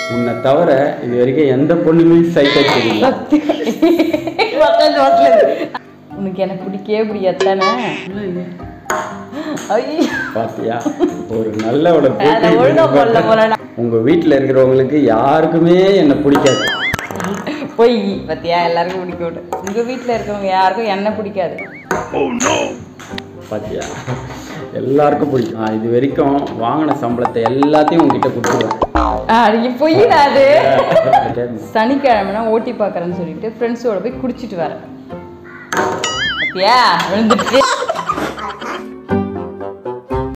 உன்னை தவிர இது வரைக்கும் எந்த பொண்ணுமே சைட் அடிச்சதில்லை உட்காந்து உட்காந்து. உனக்கு எனக்கு பிடிக்கவே பிடிக்காது தானே ஐயோ பாத்தியா ஒரு நல்லவளை அதை ஒழுங்கா போடல போட்டு போலடா உங்க வீட்டில் இருக்கிறவங்களுக்கு யாருக்குமே என்னை பிடிக்காது பொய் பத்தியா எல்லாருக்கும் பிடிக்க விடு உங்க வீட்டில் இருக்கவங்க யாருக்கும் என்ன பிடிக்காது பாத்தியா எல்லாருக்கும் பிடிக்கும் நான் இது வரைக்கும் வாங்கின சம்பளத்தை எல்லாத்தையும் உங்ககிட்ட கொடுத்துருவேன் அடிக்க பொய்டா அது சனிக்கிழமைனா ஓட்டி பார்க்குறேன்னு சொல்லிட்டு ஃப்ரெண்ட்ஸோட போய் குடிச்சிட்டு வரேன் பத்தியா விழுந்துட்டு